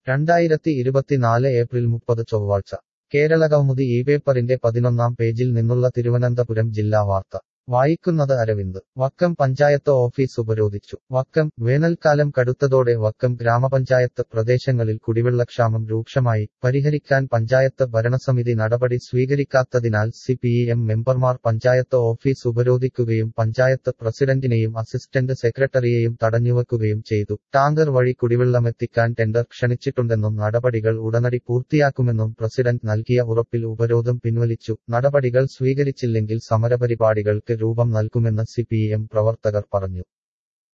രണ്ടായിരത്തി ഇരുപത്തിനാല് ഏപ്രിൽ മുപ്പത് ചൊവ്വാഴ്ച കേരളകൗമുദി ഈ പേപ്പറിന്റെ പതിനൊന്നാം പേജിൽ നിന്നുള്ള തിരുവനന്തപുരം ജില്ലാ വാർത്ത വായിക്കുന്നത് അരവിന്ദ് വക്കം പഞ്ചായത്ത് ഓഫീസ് ഉപരോധിച്ചു വക്കം വേനൽക്കാലം കടുത്തതോടെ വക്കം ഗ്രാമപഞ്ചായത്ത് പ്രദേശങ്ങളിൽ കുടിവെള്ളക്ഷാമം രൂക്ഷമായി പരിഹരിക്കാൻ പഞ്ചായത്ത് ഭരണസമിതി നടപടി സ്വീകരിക്കാത്തതിനാൽ സിപിഎം മെമ്പർമാർ പഞ്ചായത്ത് ഓഫീസ് ഉപരോധിക്കുകയും പഞ്ചായത്ത് പ്രസിഡന്റിനെയും അസിസ്റ്റന്റ് സെക്രട്ടറിയെയും തടഞ്ഞുവെക്കുകയും ചെയ്തു ടാങ്കർ വഴി കുടിവെള്ളമെത്തിക്കാൻ ടെൻഡർ ക്ഷണിച്ചിട്ടുണ്ടെന്നും നടപടികൾ ഉടനടി പൂർത്തിയാക്കുമെന്നും പ്രസിഡന്റ് നൽകിയ ഉറപ്പിൽ ഉപരോധം പിൻവലിച്ചു നടപടികൾ സ്വീകരിച്ചില്ലെങ്കിൽ സമരപരിപാടികൾക്ക് രൂപം നൽകുമെന്ന് സിപിഎം പ്രവർത്തകർ പറഞ്ഞു